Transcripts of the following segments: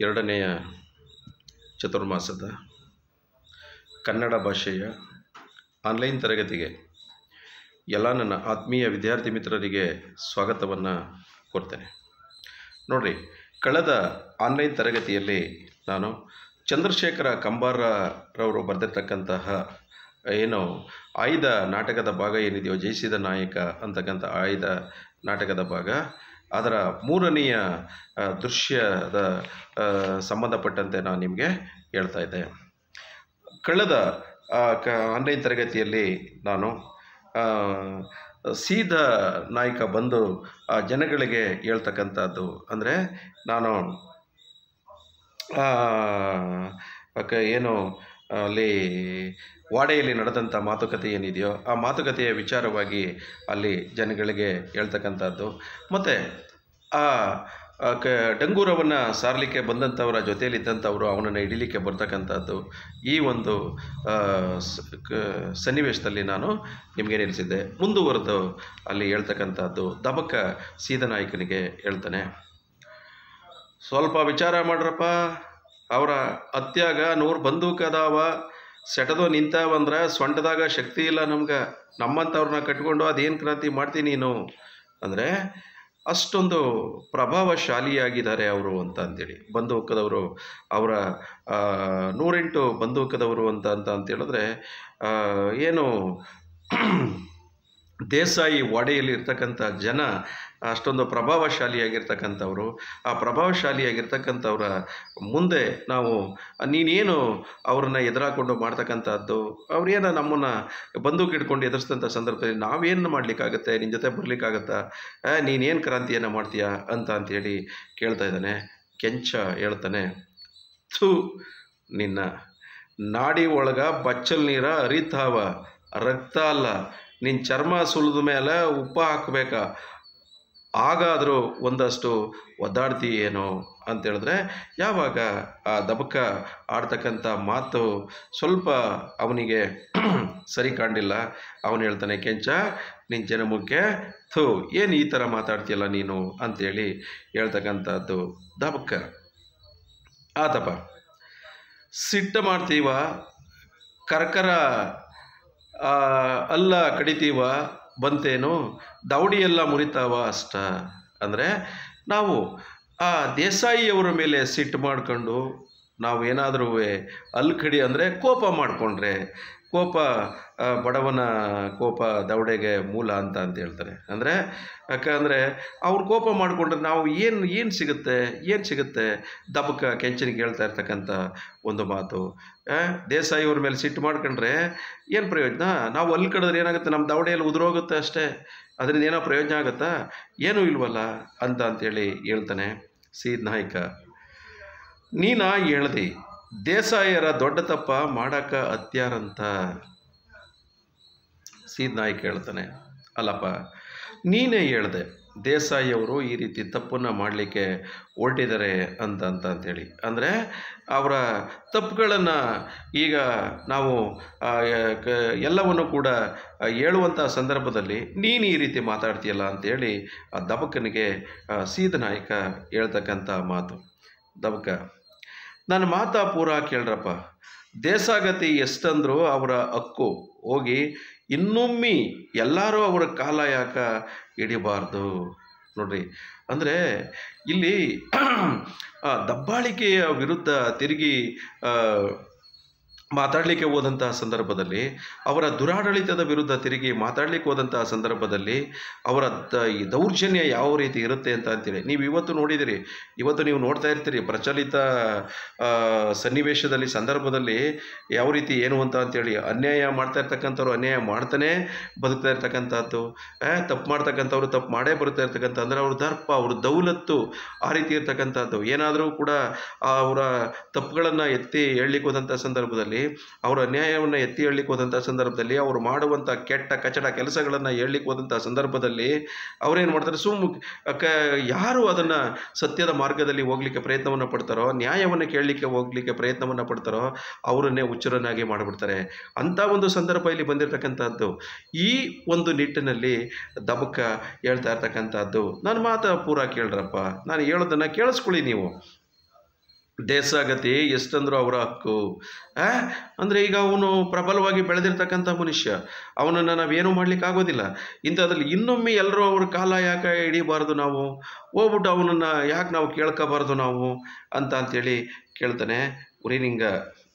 ಎರಡನೆಯ ಚತುರ್ಮಾಸದ ಕನ್ನಡ ಭಾಷೆಯ ಆನ್ಲೈನ್ ತರಗತಿಗೆ ಎಲ್ಲ ನನ್ನ ಆತ್ಮೀಯ ವಿದ್ಯಾರ್ಥಿ ಮಿತ್ರರಿಗೆ ಸ್ವಾಗತವನ್ನು ಕೋರ್ತೇನೆ ನೋಡಿರಿ ಕಳೆದ ಆನ್ಲೈನ್ ತರಗತಿಯಲ್ಲಿ ನಾನು ಚಂದ್ರಶೇಖರ ಕಂಬಾರರವರು ಬರೆದಿರ್ತಕ್ಕಂತಹ ಏನು ಆಯ್ದ ನಾಟಕದ ಭಾಗ ಏನಿದೆಯೋ ಜಯಿಸಿದ ನಾಯಕ ಅಂತಕ್ಕಂಥ ಆಯ್ದ ನಾಟಕದ ಭಾಗ ಅದರ ಮೂರನೆಯ ಆ, ದೃಶ್ಯದ ಆ, ಸಂಬಂಧಪಟ್ಟಂತೆ ನಾನು ನಿಮಗೆ ಹೇಳ್ತಾ ಇದ್ದೆ ಕಳೆದ ಆ, ಕ ಆನ್ಲೈನ್ ತರಗತಿಯಲ್ಲಿ ನಾನು ಆ, ಸೀದಾ ನಾಯಕ ಬಂದು ಆ ಜನಗಳಿಗೆ ಹೇಳ್ತಕ್ಕಂಥದ್ದು ಅಂದರೆ ನಾನು ಆ, ಕ- ಏನು ಅಲ್ಲಿ ವಾಡೆಯಲ್ಲಿ ನಡೆದಂಥ ಮಾತುಕತೆ ಏನಿದೆಯೋ ಆ ಮಾತುಕತೆಯ ವಿಚಾರವಾಗಿ ಅಲ್ಲಿ ಜನಗಳಿಗೆ ಹೇಳ್ತಕ್ಕಂಥದ್ದು ಮತ್ತು ಆ ಆ ಕ ಡಂಗೂರವನ್ನು ಸಾರಲಿಕ್ಕೆ ಬಂದಂಥವರ ಜೊತೆಯಲ್ಲಿದ್ದಂಥವರು ಅವನನ್ನು ಹಿಡಿಲಿಕ್ಕೆ ಬರ್ತಕ್ಕಂಥದ್ದು ಈ ಒಂದು ಆ, ಸ- ಕ- ಸನ್ನಿವೇಶದಲ್ಲಿ ನಾನು ನಿಮಗೆ ನಿಲ್ಲಿಸಿದ್ದೆ ಮುಂದುವರೆದು ಅಲ್ಲಿ ಹೇಳ್ತಕ್ಕಂಥದ್ದು ದಬಕ ಸೀದನಾಯಕನಿಗೆ ಹೇಳ್ತಾನೆ ಸ್ವಲ್ಪ ವಿಚಾರ ಮಾಡ್ರಪ್ಪ ಅವರ ಹತ್ಯಾಗ ನೂರು ಬಂದೂಕ್ ಅದಾವ ಸೆಟದು ನಿಂತಾವಂದ್ರೆ ಸೊಂಟದಾಗ ಶಕ್ತಿ ಇಲ್ಲ ನಮ್ಗೆ ನಮ್ಮಂಥವ್ರನ್ನ ಕಟ್ಕೊಂಡು ಅದೇನು ಕ್ರಾಂತಿ ಮಾಡ್ತೀನಿ ನೀನು ಅಂದರೆ ಅಷ್ಟೊಂದು ಪ್ರಭಾವಶಾಲಿಯಾಗಿದ್ದಾರೆ ಅವರು ಅಂತ ಅಂತೇಳಿ ಬಂದೂಕದವರು ಅವರ ಆ, ನೂರೆಂಟು ಬಂದೂಕದವರು ಅಂತ ಅಂತ ಅಂತ ಹೇಳಿದ್ರೆ ಆ, ಏನು ದೇಸಾಯಿ ವಾಡೆಯಲ್ಲಿ ಇರ್ತಕ್ಕಂಥ ಜನ ಅಷ್ಟೊಂದು ಪ್ರಭಾವಶಾಲಿಯಾಗಿರ್ತಕ್ಕಂಥವ್ರು ಆ ಪ್ರಭಾವಶಾಲಿಯಾಗಿರ್ತಕ್ಕಂಥವ್ರ ಮುಂದೆ ನಾವು ನೀನೇನು ಅವ್ರನ್ನ ಎದುರಾಕೊಂಡು ಮಾಡ್ತಕ್ಕಂಥದ್ದು ಅವ್ರೇನು ನಮ್ಮನ್ನು ಬಂದೂಕ್ ಹಿಡ್ಕೊಂಡು ಎದುರಿಸಿದಂಥ ಸಂದರ್ಭದಲ್ಲಿ ನಾವೇನು ಮಾಡಲಿಕ್ಕಾಗತ್ತೆ ನಿನ್ನ ಜೊತೆ ಬರಲಿಕ್ಕಾಗತ್ತಾ ನೀನೇನು ಕ್ರಾಂತಿಯನ್ನು ಮಾಡ್ತೀಯಾ ಅಂತ ಅಂತೇಳಿ ಕೇಳ್ತಾ ಇದ್ದಾನೆ ಕೆಂಚ ಹೇಳ್ತಾನೆ ಥೂ ನಿನ್ನ ನಾಡಿ ಒಳಗ ಬಚ್ಚಲ್ ನೀರ ಹರಿತಾವ ರಕ್ತ ಅಲ್ಲ ನಿನ್ನ ಚರ್ಮ ಸುಲಿದ ಮೇಲೆ ಉಪ್ಪ ಹಾಕ್ಬೇಕಾ ಆಗಾದರೂ ಒಂದಷ್ಟು ಒದ್ದಾಡ್ತಿ ಏನೋ ಅಂತ ಹೇಳಿದ್ರೆ ಯಾವಾಗ ಆ ದಬಕ ಆಡ್ತಕ್ಕಂಥ ಮಾತು ಸ್ವಲ್ಪ ಅವನಿಗೆ ಸರಿ ಕಾಣಲಿಲ್ಲ ಅವನು ಹೇಳ್ತಾನೆ ಕೆಂಚ ನಿನ್ನ ಜನ್ಮಕ್ಕೆ ಥೂ ಏನು ಈ ಥರ ಮಾತಾಡ್ತೀಯಲ್ಲ ನೀನು ಅಂತೇಳಿ ಹೇಳ್ತಕ್ಕಂಥದ್ದು ದಬಕ ಆತಪ್ಪ ಸಿಟ್ಟು ಮಾಡ್ತೀವ ಕರ್ಕರ ಆ, ಅಲ್ಲ ಕಡಿತೀವ ಬಂತೇನು ದವಡಿ ಎಲ್ಲ ಮುರಿತಾವ ಅಷ್ಟ ಅಂದರೆ ನಾವು ಆ ದೇಸಾಯಿಯವರ ಮೇಲೆ ಸಿಟ್ಟು ಮಾಡ್ಕೊಂಡು ನಾವು ಏನಾದರೂ ಅಲ್ಲಿ ಕಡಿ ಅಂದರೆ ಕೋಪ ಮಾಡಿಕೊಂಡ್ರೆ ಕೋಪ ಆ, ಬಡವನ ಕೋಪ ದವಡೆಗೆ ಮೂಲ ಅಂತ ಅಂತ ಹೇಳ್ತಾರೆ ಅಂದರೆ ಯಾಕಂದರೆ ಅವ್ರು ಕೋಪ ಮಾಡಿಕೊಂಡ್ರೆ ನಾವು ಏನು ಏನು ಸಿಗುತ್ತೆ ಏನು ಸಿಗುತ್ತೆ ದಬಕ ಕೆಂಚನಿಗೆ ಹೇಳ್ತಾ ಇರ್ತಕ್ಕಂಥ ಒಂದು ಮಾತು ಆ, ದೇಸಾಯಿಯವ್ರ ಮೇಲೆ ಸಿಟ್ಟು ಮಾಡ್ಕೊಂಡ್ರೆ ಏನು ಪ್ರಯೋಜನ ನಾವು ಅಲ್ಲಿ ಕಡಿದ್ರೆ ಏನಾಗುತ್ತೆ ನಮ್ಮ ದವಡೆಯಲ್ಲಿ ಉದುರೋಗುತ್ತೆ ಅಷ್ಟೇ ಅದರಿಂದ ಏನೋ ಪ್ರಯೋಜನ ಆಗುತ್ತಾ ಏನೂ ಇಲ್ವಲ್ಲ ಅಂತ ಅಂತೇಳಿ ಹೇಳ್ತಾನೆ ಸೀದ್ ನಾಯಕ ನೀನಾ ಹೇಳ್ದಿ ದೇಸಾಯರ ದೊಡ್ಡ ತಪ್ಪ ಮಾಡಾಕ ಹತ್ಯಾರಂತ ಸೀದ್ ನಾಯ್ಕ ಹೇಳ್ತಾನೆ ಅಲ್ಲಪ್ಪ ನೀನೇ ಹೇಳ್ದೆ ದೇಸಾಯಿಯವರು ಈ ರೀತಿ ತಪ್ಪನ್ನು ಮಾಡಲಿಕ್ಕೆ ಹೊರಟಿದ್ದಾರೆ ಅಂತ ಅಂತ ಅಂತೇಳಿ ಅಂದರೆ ಅವರ ತಪ್ಪುಗಳನ್ನು ಈಗ ನಾವು ಆ, ಕ- ಎಲ್ಲವನ್ನು ಕೂಡ ಆ, ಹೇಳುವಂಥ ಸಂದರ್ಭದಲ್ಲಿ ನೀನು ಈ ರೀತಿ ಮಾತಾಡ್ತೀಯಲ್ಲ ಅಂತೇಳಿ ಆ ದಬಕನಿಗೆ ಆ, ಸೀದ ನಾಯಕ ಹೇಳ್ತಕ್ಕಂಥ ಮಾತು ದಬಕ ನನ್ನ ಮಾತಾ ಪೂರ ಕೇಳ್ರಪ್ಪ ದೇಸಾಗತಿ ಎಷ್ಟಂದ್ರು ಅವರ ಹಕ್ಕು ಹೋಗಿ ಇನ್ನೊಮ್ಮೆ ಎಲ್ಲರೂ ಅವರ ಕಾಲ ಯಾಕ ಹಿಡಿಬಾರ್ದು ನೋಡ್ರಿ ಅಂದರೆ ಇಲ್ಲಿ ಆ, ದಬ್ಬಾಳಿಕೆಯ ವಿರುದ್ಧ ತಿರುಗಿ ಆ, ಮಾತಾಡಲಿಕ್ಕೆ ಹೋದಂತಹ ಸಂದರ್ಭದಲ್ಲಿ ಅವರ ದುರಾಡಳಿತದ ವಿರುದ್ಧ ತಿರುಗಿ ಮಾತಾಡಲಿಕ್ಕೆ ಹೋದಂತಹ ಸಂದರ್ಭದಲ್ಲಿ ಅವರ ದ ಈ ದೌರ್ಜನ್ಯ ಯಾವ ರೀತಿ ಇರುತ್ತೆ ಅಂತ ಅಂತೇಳಿ ನೀವು ಇವತ್ತು ನೋಡಿದಿರಿ ಇವತ್ತು ನೀವು ನೋಡ್ತಾ ಇರ್ತೀರಿ ಪ್ರಚಲಿತ ಆ, ಸನ್ನಿವೇಶದಲ್ಲಿ ಸಂದರ್ಭದಲ್ಲಿ ಯಾವ ರೀತಿ ಏನು ಅಂತ ಅಂತೇಳಿ ಅನ್ಯಾಯ ಮಾಡ್ತಾ ಇರ್ತಕ್ಕಂಥವ್ರು ಅನ್ಯಾಯ ಮಾಡ್ತಾನೆ ಬದುಕ್ತಾ ಇರ್ತಕ್ಕಂಥದ್ದು ತಪ್ಪು ಮಾಡ್ತಕ್ಕಂಥವ್ರು ತಪ್ಪು ಮಾಡೇ ಬರ್ತಾ ಇರ್ತಕ್ಕಂಥ ಅಂದರೆ ಅವ್ರ ದರ್ಪ ಅವ್ರ ದೌಲತ್ತು ಆ ರೀತಿ ಇರ್ತಕ್ಕಂಥದ್ದು ಏನಾದರೂ ಕೂಡ ಅವರ ತಪ್ಪುಗಳನ್ನು ಎತ್ತಿ ಹೇಳಲಿಕ್ಕೆ ಹೋದಂಥ ಸಂದರ್ಭದಲ್ಲಿ ಅವರ ಅನ್ಯಾಯವನ್ನು ಎತ್ತಿ ಹೇಳಲಿಕ್ಕೆ ಹೋದಂಥ ಸಂದರ್ಭದಲ್ಲಿ ಅವರು ಮಾಡುವಂಥ ಕೆಟ್ಟ ಕಚಡ ಕೆಲಸಗಳನ್ನು ಹೇಳಲಿಕ್ಕೆ ಹೋದಂಥ ಸಂದರ್ಭದಲ್ಲಿ ಅವರೇನು ಮಾಡ್ತಾರೆ ಸುಮ್ಮ ಕ ಯಾರು ಅದನ್ನು ಸತ್ಯದ ಮಾರ್ಗದಲ್ಲಿ ಹೋಗ್ಲಿಕ್ಕೆ ಪ್ರಯತ್ನವನ್ನು ಪಡ್ತಾರೋ ನ್ಯಾಯವನ್ನು ಕೇಳಲಿಕ್ಕೆ ಹೋಗ್ಲಿಕ್ಕೆ ಪ್ರಯತ್ನವನ್ನು ಪಡ್ತಾರೋ ಅವರನ್ನೇ ಹುಚ್ಚರನ್ನಾಗಿ ಮಾಡಿಬಿಡ್ತಾರೆ ಅಂಥ ಒಂದು ಸಂದರ್ಭ ಇಲ್ಲಿ ಬಂದಿರತಕ್ಕಂಥದ್ದು ಈ ಒಂದು ನಿಟ್ಟಿನಲ್ಲಿ ದಬಕ ಹೇಳ್ತಾ ಇರ್ತಕ್ಕಂಥದ್ದು ನನ್ನ ಮಾತು ಪೂರ ಕೇಳ್ರಪ್ಪ ನಾನು ಹೇಳೋದನ್ನು ಕೇಳಿಸ್ಕೊಳ್ಳಿ ನೀವು ದೇಶಗತಿ ಎಷ್ಟಂದ್ರೂ ಅವರ ಹಕ್ಕು ಆ? ಅಂದರೆ ಈಗ ಅವನು ಪ್ರಬಲವಾಗಿ ಬೆಳೆದಿರ್ತಕ್ಕಂಥ ಮನುಷ್ಯ ಅವನನ್ನು ನಾವೇನು ಮಾಡ್ಲಿಕ್ಕೆ ಆಗೋದಿಲ್ಲ ಇಂಥದ್ರಲ್ಲಿ ಇನ್ನೊಮ್ಮೆ ಎಲ್ಲರೂ ಅವ್ರ ಕಾಲ ಯಾಕೆ ಹಿಡಿಬಾರ್ದು ನಾವು ಹೋಗ್ಬಿಟ್ಟು ಅವನನ್ನು ಯಾಕೆ ನಾವು ಕೇಳ್ಕೋಬಾರ್ದು ನಾವು ಅಂತ ಅಂತೇಳಿ ಕೇಳ್ತಾನೆ ಉರಿ ನಿಂಗ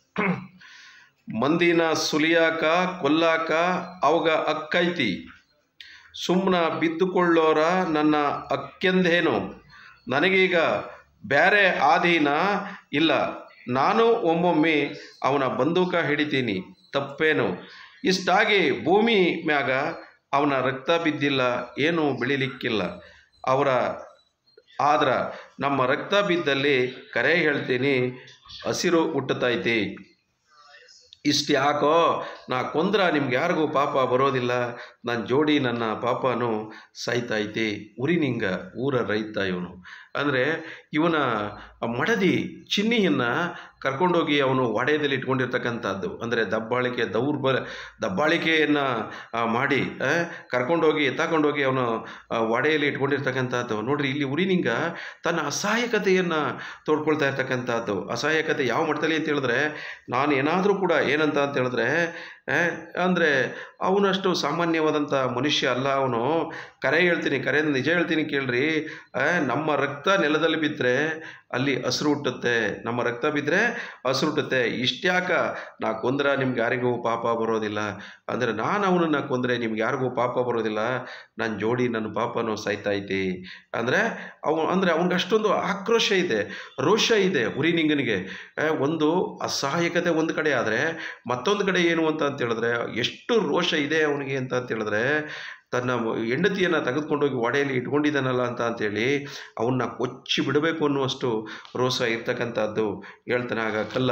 ಮಂದಿನ ಸುಲಿಯಾಕ ಕೊಲ್ಲಾಕ ಅವಾಗ ಅಕ್ಕೈತಿ ಸುಮ್ಮನ ಬಿದ್ದುಕೊಳ್ಳೋರ ನನ್ನ ಅಕ್ಕೆಂದೇನು ನನಗೀಗ ಬೇರೆ ಆಧೀನ ಇಲ್ಲ ನಾನು ಒಮ್ಮೊಮ್ಮೆ ಅವನ ಬಂದೂಕ ಹಿಡಿತೀನಿ ತಪ್ಪೇನು ಇಷ್ಟಾಗಿ ಭೂಮಿ ಮ್ಯಾಗ ಅವನ ರಕ್ತ ಬಿದ್ದಿಲ್ಲ ಏನು ಬೆಳಿಲಿಕ್ಕಿಲ್ಲ ಅವರ ಆದ್ರ ನಮ್ಮ ರಕ್ತ ಬಿದ್ದಲ್ಲಿ ಕರೆ ಹೇಳ್ತೀನಿ ಹಸಿರು ಹುಟ್ಟುತ್ತೈತಿ ಇಷ್ಟು ಯಾಕೋ ನಾ ಕೊಂದ್ರ ನಿಮ್ಗೆ ಯಾರಿಗೂ ಪಾಪ ಬರೋದಿಲ್ಲ ನನ್ನ ಜೋಡಿ ನನ್ನ ಪಾಪನು ಸಾಯ್ತೈತಿ ಉರಿ ನಿಂಗ ಊರ ರೈತ ಇವನು ಅಂದರೆ ಇವನ ಮಡದಿ ಚಿನ್ನಿಯನ್ನು ಕರ್ಕೊಂಡೋಗಿ ಅವನು ಒಡೆಯದಲ್ಲಿ ಇಟ್ಕೊಂಡಿರ್ತಕ್ಕಂಥದ್ದು ಅಂದರೆ ದಬ್ಬಾಳಿಕೆ ದೌರ್ಬಲ ದಬ್ಬಾಳಿಕೆಯನ್ನು ಮಾಡಿ ಆ, ಕರ್ಕೊಂಡೋಗಿ ಎತ್ತಾಕೊಂಡೋಗಿ ಅವನು ಒಡೆಯಲ್ಲಿ ಇಟ್ಕೊಂಡಿರ್ತಕ್ಕಂಥದ್ದು ನೋಡ್ರಿ ಇಲ್ಲಿ ಉರಿನಿಂಗ ತನ್ನ ಅಸಹಾಯಕತೆಯನ್ನು ತೋಡ್ಕೊಳ್ತಾ ಇರ್ತಕ್ಕಂಥದ್ದು ಅಸಹಾಯಕತೆ ಯಾವ ಮಟ್ಟದಲ್ಲಿ ಅಂತ ಹೇಳಿದ್ರೆ ನಾನು ಏನಾದರೂ ಕೂಡ ಏನಂತ ಅಂತ ಹೇಳಿದ್ರೆ ಅಂದರೆ ಅವನಷ್ಟು ಸಾಮಾನ್ಯವಾದಂಥ ಮನುಷ್ಯ ಅಲ್ಲ ಅವನು ಕರೆ ಹೇಳ್ತೀನಿ ಕರೆ ನಿಜ ಹೇಳ್ತೀನಿ ಕೇಳ್ರಿ ಆ, ನಮ್ಮ ರಕ್ತ ನೆಲದಲ್ಲಿ ಬಿದ್ದರೆ ಅಲ್ಲಿ ಹಸಿರು ಹುಟ್ಟುತ್ತೆ ನಮ್ಮ ರಕ್ತ ಬಿದ್ದರೆ ಹಸಿರು ಹುಟ್ಟುತ್ತೆ ಇಷ್ಟ್ಯಾಕ ನಾ ಕೊಂದ್ರ ನಿಮ್ಗೆ ಯಾರಿಗೂ ಪಾಪ ಬರೋದಿಲ್ಲ ಅಂದರೆ ನಾನು ಅವನನ್ನು ಕೊಂದರೆ ನಿಮ್ಗೆ ಯಾರಿಗೂ ಪಾಪ ಬರೋದಿಲ್ಲ ನನ್ನ ಜೋಡಿ ನನ್ನ ಪಾಪನೂ ಸಾಯ್ತೈತಿ ಅಂದರೆ ಅವ ಅಂದರೆ ಅವನಿಗೆ ಅಷ್ಟೊಂದು ಆಕ್ರೋಶ ಇದೆ ರೋಷ ಇದೆ ಉರಿನಿಂಗನಿಗೆ ಆ, ಒಂದು ಅಸಹಾಯಕತೆ ಒಂದು ಕಡೆ ಆದರೆ ಮತ್ತೊಂದು ಕಡೆ ಏನು ಅಂತ ಅಂತ ಹೇಳಿದ್ರೆ ಎಷ್ಟು ರೋಷ ಇದೆ ಅವನಿಗೆ ಅಂತ ಅಂತ ಹೇಳಿದ್ರೆ ತನ್ನ ಹೆಂಡತಿಯನ್ನು ತೆಗೆದುಕೊಂಡೋಗಿ ಒಡೆಯಲ್ಲಿ ಇಟ್ಕೊಂಡಿದ್ದಾನಲ್ಲ ಅಂತ ಅಂತೇಳಿ ಅವನ್ನ ಕೊಚ್ಚಿ ಬಿಡಬೇಕು ಅನ್ನುವಷ್ಟು ರೋಷ ಇರ್ತಕ್ಕಂಥದ್ದು ಹೇಳ್ತಾನೆ ಆಗ ಕಲ್ಲ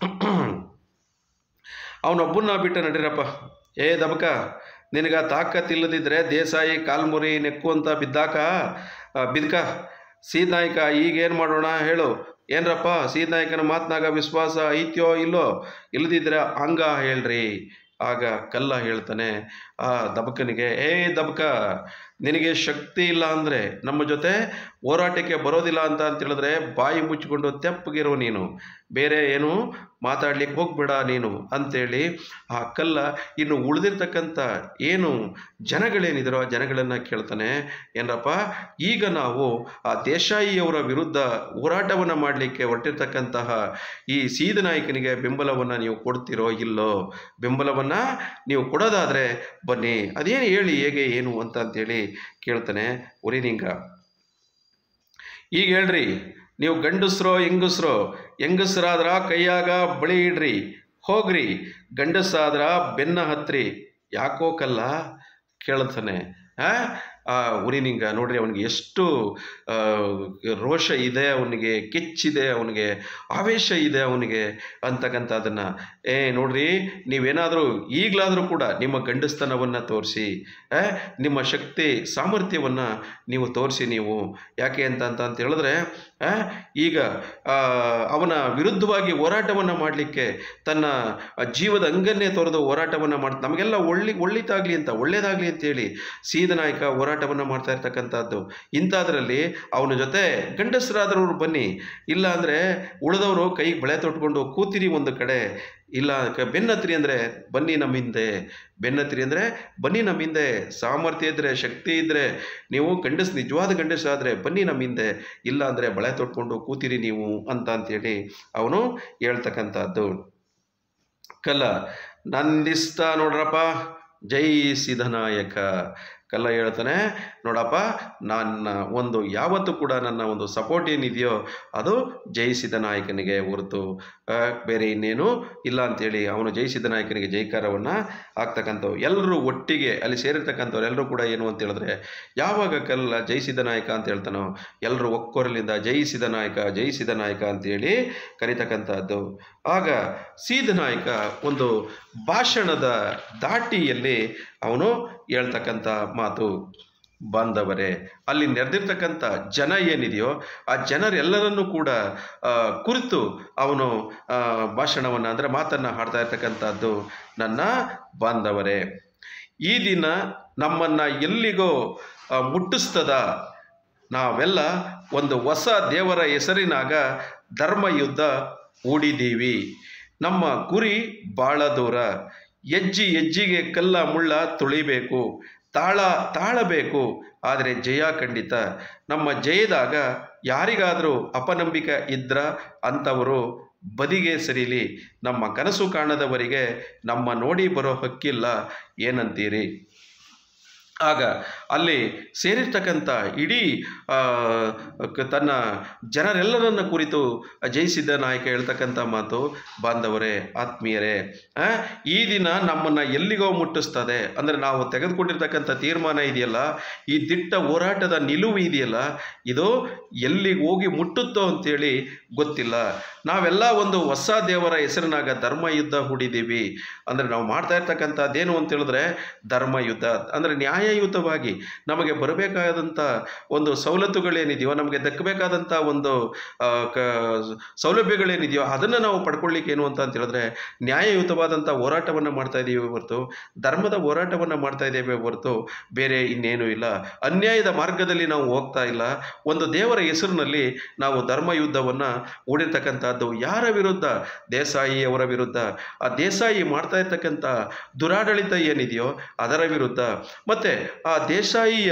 ಅವನೊಬ್ಬನ್ನ ಬಿಟ್ಟು ನಡೀರಪ್ಪ ಏ ದಬಕ ನಿನಗ ತಾಕತ್ತಿಲ್ಲದಿದ್ದರೆ ದೇಸಾಯಿ ಕಾಲ್ಮುರಿ ನೆಕ್ಕು ಅಂತ ಬಿದ್ದಾಕ ಆ, ಬಿದ್ಕ ಸೀದ್ನಾಯ್ಕ ಈಗೇನು ಮಾಡೋಣ ಹೇಳು ಏನ್ರಪ್ಪ ಸೀದ್ನಾಯ್ಕನ ಮಾತನಾಗ ವಿಶ್ವಾಸ ಐತ್ಯೋ ಇಲ್ಲೋ ಇಲ್ಲದಿದ್ರೆ ಹಂಗ ಹೇಳ್ರಿ ಆಗ ಕಲ್ಲ ಹೇಳ್ತಾನೆ ಆ ದಬಕನಿಗೆ ಏ ದಬಕ ನಿನಗೆ ಶಕ್ತಿ ಇಲ್ಲ ಅಂದರೆ ನಮ್ಮ ಜೊತೆ ಹೋರಾಟಕ್ಕೆ ಬರೋದಿಲ್ಲ ಅಂತ ಅಂತ ಹೇಳಿದ್ರೆ ಬಾಯಿ ಮುಚ್ಚಿಕೊಂಡು ತೆಪ್ಪಗಿರೋ ನೀನು ಬೇರೆ ಏನು ಮಾತಾಡ್ಲಿಕ್ಕೆ ಹೋಗ್ಬೇಡ ನೀನು ಅಂತೇಳಿ ಆ ಕಲ್ಲ ಇನ್ನು ಉಳಿದಿರ್ತಕ್ಕಂಥ ಏನು ಜನಗಳೇನಿದರೋ ಆ ಜನಗಳನ್ನು ಕೇಳ್ತಾನೆ ಏನರಪ್ಪ ಈಗ ನಾವು ಆ ದೇಶಾಯಿಯವರ ವಿರುದ್ಧ ಹೋರಾಟವನ್ನು ಮಾಡಲಿಕ್ಕೆ ಹೊರಟಿರ್ತಕ್ಕಂತಹ ಈ ಸೀದ ನಾಯಕನಿಗೆ ಬೆಂಬಲವನ್ನು ನೀವು ಕೊಡ್ತಿರೋ ಇಲ್ಲೋ ಬೆಂಬಲವನ್ನು ನೀವು ಕೊಡೋದಾದರೆ ಬನ್ನಿ ಅದೇನು ಹೇಳಿ ಹೇಗೆ ಏನು ಅಂತ ಅಂತೇಳಿ ಕೇಳ್ತಾನೆ ಉರಿನಿಂಗ ಈಗ ಹೇಳ್ರಿ ನೀವು ಗಂಡಸ್ರೋ ಹೆಂಗಸ್ರೋ ಹೆಂಗಸ್ರಾದ್ರ ಕೈಯಾಗ ಬಳಿ ಇಡ್ರಿ ಹೋಗ್ರಿ ಗಂಡಸಾದ್ರ ಬೆನ್ನ ಹತ್ರಿ ಯಾಕೋ ಕಲ್ಲ ಕೇಳ್ತಾನೆ ಆ ಆ ಉರಿನಿಂಗ ನೋಡ್ರಿ ಅವನಿಗೆ ಎಷ್ಟು ಆ, ರೋಷ ಇದೆ ಅವನಿಗೆ ಕೆಚ್ಚಿದೆ ಅವನಿಗೆ ಆವೇಶ ಇದೆ ಅವನಿಗೆ ಅಂತಕ್ಕಂಥದ್ದನ್ನು ಏ ನೋಡ್ರಿ ನೀವೇನಾದರೂ ಈಗಲಾದರೂ ಕೂಡ ನಿಮ್ಮ ಗಂಡಸ್ತನವನ್ನು ತೋರಿಸಿ ನಿಮ್ಮ ಶಕ್ತಿ ಸಾಮರ್ಥ್ಯವನ್ನು ನೀವು ತೋರಿಸಿ ನೀವು ಯಾಕೆ ಅಂತ ಅಂತ ಅಂತ ಹೇಳಿದ್ರೆ ಆ, ಈಗ ಆ, ಅವನ ವಿರುದ್ಧವಾಗಿ ಹೋರಾಟವನ್ನು ಮಾಡಲಿಕ್ಕೆ ತನ್ನ ಜೀವದ ಅಂಗನ್ನೇ ತೊರೆದು ಹೋರಾಟವನ್ನು ಮಾಡಿ ನಮಗೆಲ್ಲ ಒಳ್ಳಿ ಒಳ್ಳಿತಾಗಲಿ ಅಂತ ಒಳ್ಳೇದಾಗಲಿ ಅಂತೇಳಿ ಸೀದನಾಯಕ ಹೋರಾಟವನ್ನು ಮಾಡ್ತಾ ಇರ್ತಕ್ಕಂಥದ್ದು ಇಂಥದ್ರಲ್ಲಿ ಅವನ ಜೊತೆ ಗಂಡಸರಾದವರು ಬನ್ನಿ ಇಲ್ಲ ಅಂದರೆ ಉಳಿದವರು ಕೈಗೆ ಬಳೆ ತೊಟ್ಕೊಂಡು ಕೂತಿರಿ ಒಂದು ಕಡೆ ಇಲ್ಲ ಕ ಬೆನ್ನತ್ರಿ ಅಂದರೆ ಬನ್ನಿ ನಮ್ಮ ಹಿಂದೆ ಬೆನ್ನತ್ರಿ ಅಂದರೆ ಬನ್ನಿ ನಮ್ಮ ಹಿಂದೆ ಸಾಮರ್ಥ್ಯ ಇದ್ದರೆ ಶಕ್ತಿ ಇದ್ದರೆ ನೀವು ಗಂಡಸ್ ನಿಜವಾದ ಗಂಡಸಾದರೆ ಬನ್ನಿ ನಮ್ಮ ಹಿಂದೆ ಇಲ್ಲ ಅಂದರೆ ಬಳೆ ತೊಟ್ಕೊಂಡು ಕೂತಿರಿ ನೀವು ಅಂತ ಅಂತೇಳಿ ಅವನು ಹೇಳ್ತಕ್ಕಂಥದ್ದು ಕಲ್ಲ ನಂದಿಸ್ತ ನೋಡ್ರಪ್ಪ ಜೈ ಸಿದ್ಧನಾಯಕ ಕಲ್ಲ ಹೇಳ್ತಾನೆ ನೋಡಪ್ಪ ನನ್ನ ಒಂದು ಯಾವತ್ತೂ ಕೂಡ ನನ್ನ ಒಂದು ಸಪೋರ್ಟ್ ಏನಿದೆಯೋ ಅದು ಜಯಿಸಿದ ನಾಯಕನಿಗೆ ಹೊರತು ಆ, ಬೇರೆ ಇನ್ನೇನು ಇಲ್ಲ ಅಂತೇಳಿ ಅವನು ಜಯಿಸಿದ ನಾಯಕನಿಗೆ ಜೈಕಾರವನ್ನು ಆಗ್ತಕ್ಕಂಥವು ಎಲ್ಲರೂ ಒಟ್ಟಿಗೆ ಅಲ್ಲಿ ಸೇರಿರ್ತಕ್ಕಂಥವ್ರು ಎಲ್ಲರೂ ಕೂಡ ಏನು ಅಂತ ಹೇಳಿದ್ರೆ ಯಾವಾಗ ಕಲ್ಲ ಜಯಿಸಿದ ನಾಯಕ ಅಂತ ಹೇಳ್ತಾನೋ ಎಲ್ಲರೂ ಒಕ್ಕೊರಲಿಂದ ಜಯಿಸಿದ ನಾಯಕ ಜಯಿಸಿದ ನಾಯಕ ಅಂತೇಳಿ ಕರಿತಕ್ಕಂಥದ್ದು ಆಗ ಸೀದ ನಾಯಕ ಒಂದು ಭಾಷಣದ ದಾಟಿಯಲ್ಲಿ ಅವನು ಹೇಳ್ತಕ್ಕಂಥ ಮಾತು ಬಾಂಧವರೇ ಅಲ್ಲಿ ನೆರೆದಿರ್ತಕ್ಕಂಥ ಜನ ಏನಿದೆಯೋ ಆ ಜನರೆಲ್ಲರನ್ನೂ ಕೂಡ ಆ, ಕುರಿತು ಅವನು ಭಾಷಣವನ್ನು ಅಂದರೆ ಮಾತನ್ನು ಹಾಡ್ತಾ ಇರ್ತಕ್ಕಂಥದ್ದು ನನ್ನ ಬಾಂಧವರೇ ಈ ದಿನ ನಮ್ಮನ್ನು ಎಲ್ಲಿಗೋ ಆ, ಮುಟ್ಟಿಸ್ತದ ನಾವೆಲ್ಲ ಒಂದು ಹೊಸ ದೇವರ ಹೆಸರಿನಾಗ ಧರ್ಮಯುದ್ಧ ಹೂಡಿದ್ದೀವಿ ನಮ್ಮ ಗುರಿ ಭಾಳ ದೂರ ಹೆಜ್ಜೆ ಹೆಜ್ಜಿಗೆ ಕಲ್ಲ ಮುಳ್ಳ ತುಳಿಬೇಕು ತಾಳ ತಾಳಬೇಕು ಆದರೆ ಜಯ ಖಂಡಿತ ನಮ್ಮ ಜಯದಾಗ ಯಾರಿಗಾದರೂ ಅಪನಂಬಿಕೆ ಇದ್ರ ಅಂಥವರು ಬದಿಗೆ ಸರಿಲಿ ನಮ್ಮ ಕನಸು ಕಾಣದವರಿಗೆ ನಮ್ಮ ನೋಡಿ ಬರೋ ಹಕ್ಕಿಲ್ಲ ಏನಂತೀರಿ ಆಗ ಅಲ್ಲಿ ಸೇರಿರ್ತಕ್ಕಂಥ ಇಡೀ ಆ, ಕ- ತನ್ನ ಜನರೆಲ್ಲರನ್ನ ಕುರಿತು ಜಯಿಸಿದ್ದ ನಾಯಕ ಹೇಳ್ತಕ್ಕಂಥ ಮಾತು ಬಾಂಧವರೇ ಆತ್ಮೀಯರೇ ಆ, ಈ ದಿನ ನಮ್ಮನ್ನು ಎಲ್ಲಿಗೋ ಮುಟ್ಟಿಸ್ತದೆ ಅಂದರೆ ನಾವು ತೆಗೆದುಕೊಂಡಿರ್ತಕ್ಕಂಥ ತೀರ್ಮಾನ ಇದೆಯಲ್ಲ ಈ ದಿಟ್ಟ ಹೋರಾಟದ ನಿಲುವು ಇದೆಯಲ್ಲ ಇದು ಎಲ್ಲಿಗೆ ಹೋಗಿ ಮುಟ್ಟುತ್ತೋ ಅಂತೇಳಿ ಗೊತ್ತಿಲ್ಲ ನಾವೆಲ್ಲ ಒಂದು ಹೊಸ ದೇವರ ಹೆಸರಿನಾಗ ಧರ್ಮ ಯುದ್ಧ ಹೂಡಿದ್ದೀವಿ ಅಂದರೆ ನಾವು ಮಾಡ್ತಾ ಇರ್ತಕ್ಕಂಥದ್ದೇನು ಅಂತ ಹೇಳಿದ್ರೆ ಧರ್ಮ ಯುದ್ಧ ಅಂದರೆ ನ್ಯಾಯಯುತವಾಗಿ ನಮಗೆ ಬರಬೇಕಾದಂಥ ಒಂದು ಸವಲತ್ತುಗಳೇನಿದೆಯೋ ನಮಗೆ ದಕ್ಕಬೇಕಾದಂಥ ಒಂದು ಆ, ಕ ಸೌಲಭ್ಯಗಳೇನಿದೆಯೋ ಅದನ್ನು ನಾವು ಪಡ್ಕೊಳ್ಳಿಕ್ಕೆ ಏನು ಅಂತ ಅಂತ ಹೇಳಿದ್ರೆ ನ್ಯಾಯಯುತವಾದಂಥ ಹೋರಾಟವನ್ನು ಮಾಡ್ತಾ ಇದ್ದೀವಿ ಹೊರತು ಧರ್ಮದ ಹೋರಾಟವನ್ನು ಮಾಡ್ತಾ ಇದ್ದೇವೆ ಹೊರತು ಬೇರೆ ಇನ್ನೇನು ಇಲ್ಲ ಅನ್ಯಾಯದ ಮಾರ್ಗದಲ್ಲಿ ನಾವು ಹೋಗ್ತಾ ಇಲ್ಲ ಒಂದು ದೇವರ ಹೆಸರಿನಲ್ಲಿ ನಾವು ಧರ್ಮ ಯುದ್ಧವನ್ನು ಹೂಡಿರ್ತಕ್ಕಂಥದ್ದು ಯಾರ ವಿರುದ್ಧ ದೇಸಾಯಿಯವರ ವಿರುದ್ಧ ಆ ದೇಸಾಯಿ ಮಾಡ್ತಾ ಇರ್ತಕ್ಕಂಥ ದುರಾಡಳಿತ ಏನಿದೆಯೋ ಅದರ ವಿರುದ್ಧ ಮತ್ತು ಆ ದೇಸಾಯಿಯ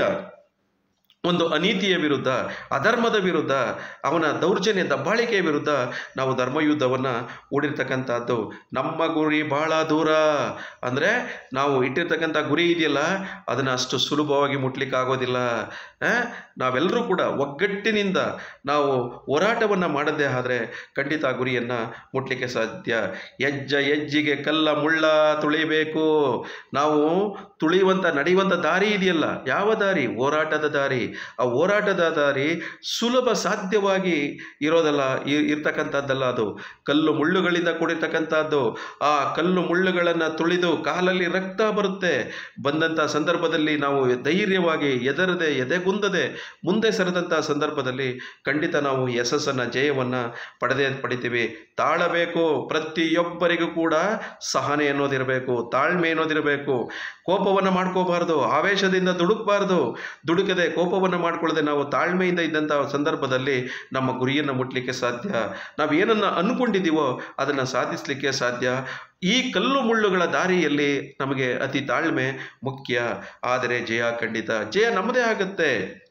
ಒಂದು ಅನೀತಿಯ ವಿರುದ್ಧ ಅಧರ್ಮದ ವಿರುದ್ಧ ಅವನ ದೌರ್ಜನ್ಯ ದಬ್ಬಾಳಿಕೆಯ ವಿರುದ್ಧ ನಾವು ಧರ್ಮಯುದ್ಧವನ್ನು ಹೂಡಿರ್ತಕ್ಕಂಥದ್ದು ನಮ್ಮ ಗುರಿ ಭಾಳ ದೂರ ಅಂದರೆ ನಾವು ಇಟ್ಟಿರ್ತಕ್ಕಂಥ ಗುರಿ ಇದೆಯಲ್ಲ ಅದನ್ನು ಅಷ್ಟು ಸುಲಭವಾಗಿ ಮುಟ್ಲಿಕ್ಕೆ ಆಗೋದಿಲ್ಲ ಆ? ನಾವೆಲ್ಲರೂ ಕೂಡ ಒಗ್ಗಟ್ಟಿನಿಂದ ನಾವು ಹೋರಾಟವನ್ನು ಮಾಡದೇ ಆದರೆ ಖಂಡಿತ ಆ ಗುರಿಯನ್ನು ಮುಟ್ಲಿಕ್ಕೆ ಸಾಧ್ಯ ಹೆಜ್ಜ ಹೆಜ್ಜಿಗೆ ಕಲ್ಲ ಮುಳ್ಳ ತುಳಿಬೇಕು ನಾವು ತುಳಿಯುವಂಥ ನಡೆಯುವಂಥ ದಾರಿ ಇದೆಯಲ್ಲ ಯಾವ ದಾರಿ ಹೋರಾಟದ ದಾರಿ ಆ ಹೋರಾಟದ ದಾರಿ ಸುಲಭ ಸಾಧ್ಯವಾಗಿ ಇರೋದಲ್ಲ ಇ- ಇರ್ತಕ್ಕಂಥದ್ದಲ್ಲ ಅದು ಕಲ್ಲು ಮುಳ್ಳುಗಳಿಂದ ಕೂಡಿರ್ತಕ್ಕಂಥದ್ದು ಆ ಕಲ್ಲು ಮುಳ್ಳುಗಳನ್ನು ತುಳಿದು ಕಾಲಲ್ಲಿ ರಕ್ತ ಬರುತ್ತೆ ಬಂದಂಥ ಸಂದರ್ಭದಲ್ಲಿ ನಾವು ಧೈರ್ಯವಾಗಿ ಎದರದೆ ಎದೆಗುಂದದೆ ಮುಂದೆ ಸರಿದಂಥ ಸಂದರ್ಭದಲ್ಲಿ ಖಂಡಿತ ನಾವು ಯಶಸ್ಸನ್ನು ಜಯವನ್ನು ಪಡೆದೇ ಪಡಿತೀವಿ ತಾಳಬೇಕು ಪ್ರತಿಯೊಬ್ಬರಿಗೂ ಕೂಡ ಸಹನೆ ಅನ್ನೋದಿರಬೇಕು ತಾಳ್ಮೆ ಅನ್ನೋದಿರಬೇಕು ಕೋಪವನ್ನು ಮಾಡ್ಕೋಬಾರ್ದು ಆವೇಶದಿಂದ ದುಡುಕಬಾರ್ದು ದುಡುಕದೆ ಕೋಪವನ್ನು ಮಾಡ್ಕೊಳ್ಳದೆ ನಾವು ತಾಳ್ಮೆಯಿಂದ ಇದ್ದಂಥ ಸಂದರ್ಭದಲ್ಲಿ ನಮ್ಮ ಗುರಿಯನ್ನು ಮುಟ್ಲಿಕ್ಕೆ ಸಾಧ್ಯ ನಾವು ಏನನ್ನು ಅಂದ್ಕೊಂಡಿದ್ದೀವೋ ಅದನ್ನು ಸಾಧಿಸಲಿಕ್ಕೆ ಸಾಧ್ಯ ಈ ಕಲ್ಲು ಮುಳ್ಳುಗಳ ದಾರಿಯಲ್ಲಿ ನಮಗೆ ಅತಿ ತಾಳ್ಮೆ ಮುಖ್ಯ ಆದರೆ ಜಯ ಖಂಡಿತ ಜಯ ನಮ್ಮದೇ ಆಗುತ್ತೆ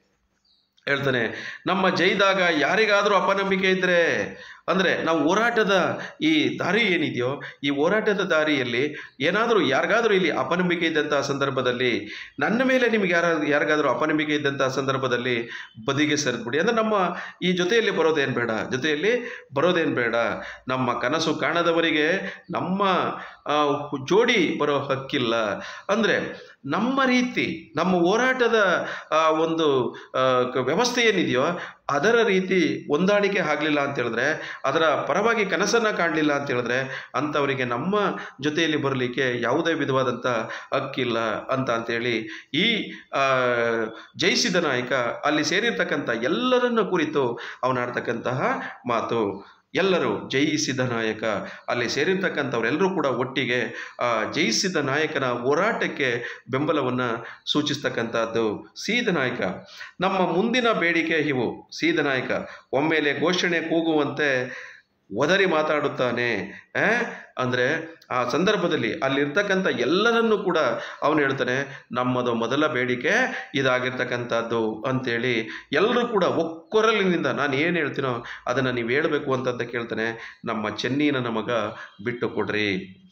ಹೇಳ್ತಾನೆ ನಮ್ಮ ಜೈದಾಗ ಯಾರಿಗಾದರೂ ಅಪನಂಬಿಕೆ ಇದ್ದರೆ ಅಂದರೆ ನಾವು ಹೋರಾಟದ ಈ ದಾರಿ ಏನಿದೆಯೋ ಈ ಹೋರಾಟದ ದಾರಿಯಲ್ಲಿ ಏನಾದರೂ ಯಾರಿಗಾದರೂ ಇಲ್ಲಿ ಅಪನಂಬಿಕೆ ಇದ್ದಂಥ ಸಂದರ್ಭದಲ್ಲಿ ನನ್ನ ಮೇಲೆ ನಿಮ್ಗೆ ಯಾರ ಯಾರಿಗಾದರೂ ಅಪನಂಬಿಕೆ ಇದ್ದಂಥ ಸಂದರ್ಭದಲ್ಲಿ ಬದಿಗೆ ಸರಿದ್ಬಿಡಿ ಅಂದರೆ ನಮ್ಮ ಈ ಜೊತೆಯಲ್ಲಿ ಬರೋದೇನು ಬೇಡ ಜೊತೆಯಲ್ಲಿ ಬರೋದೇನು ಬೇಡ ನಮ್ಮ ಕನಸು ಕಾಣದವರಿಗೆ ನಮ್ಮ ಆ, ಜೋಡಿ ಬರೋ ಹಕ್ಕಿಲ್ಲ ಅಂದರೆ ನಮ್ಮ ರೀತಿ ನಮ್ಮ ಹೋರಾಟದ ಆ, ಒಂದು ಆ, ಕ- ವ್ಯವಸ್ಥೆ ಏನಿದೆಯೋ ಅದರ ರೀತಿ ಹೊಂದಾಣಿಕೆ ಆಗಲಿಲ್ಲ ಅಂತ ಹೇಳಿದ್ರೆ ಅದರ ಪರವಾಗಿ ಕನಸನ್ನು ಕಾಣಲಿಲ್ಲ ಅಂತ ಹೇಳಿದ್ರೆ ಅಂಥವರಿಗೆ ನಮ್ಮ ಜೊತೆಯಲ್ಲಿ ಬರಲಿಕ್ಕೆ ಯಾವುದೇ ವಿಧವಾದಂಥ ಹಕ್ಕಿಲ್ಲ ಅಂತ ಅಂತೇಳಿ ಈ ಆ, ಜಯಿಸಿದ ನಾಯಕ ಅಲ್ಲಿ ಸೇರಿರ್ತಕ್ಕಂಥ ಎಲ್ಲರನ್ನ ಕುರಿತು ಅವನಾಡ್ತಕ್ಕಂತಹ ಮಾತು ಎಲ್ಲರೂ ಜಯಿಸಿದ ನಾಯಕ ಅಲ್ಲಿ ಸೇರಿರ್ತಕ್ಕಂಥವರೆಲ್ಲರೂ ಕೂಡ ಒಟ್ಟಿಗೆ ಆ ಜಯಿಸಿದ ನಾಯಕನ ಹೋರಾಟಕ್ಕೆ ಬೆಂಬಲವನ್ನು ಸೂಚಿಸ್ತಕ್ಕಂಥದ್ದು ಸೀದ ನಾಯಕ ನಮ್ಮ ಮುಂದಿನ ಬೇಡಿಕೆ ಇವು ಸೀದ ನಾಯಕ ಒಮ್ಮೆಲೆ ಘೋಷಣೆ ಕೂಗುವಂತೆ ಒದರಿ ಮಾತಾಡುತ್ತಾನೆ ಆ? ಅಂದರೆ ಆ ಸಂದರ್ಭದಲ್ಲಿ ಅಲ್ಲಿರ್ತಕ್ಕಂಥ ಎಲ್ಲರನ್ನೂ ಕೂಡ ಅವನು ಹೇಳ್ತಾನೆ ನಮ್ಮದು ಮೊದಲ ಬೇಡಿಕೆ ಇದಾಗಿರ್ತಕ್ಕಂಥದ್ದು ಅಂತೇಳಿ ಎಲ್ಲರೂ ಕೂಡ ಒಕ್ಕೊರಲಿನಿಂದ ನಾನು ಏನು ಹೇಳ್ತೀನೋ ಅದನ್ನು ನೀವು ಹೇಳಬೇಕು ಅಂತಂತ ಕೇಳ್ತಾನೆ ನಮ್ಮ ಚೆನ್ನೀನ ನಮಗ ಬಿಟ್ಟು ಕೊಡ್ರಿ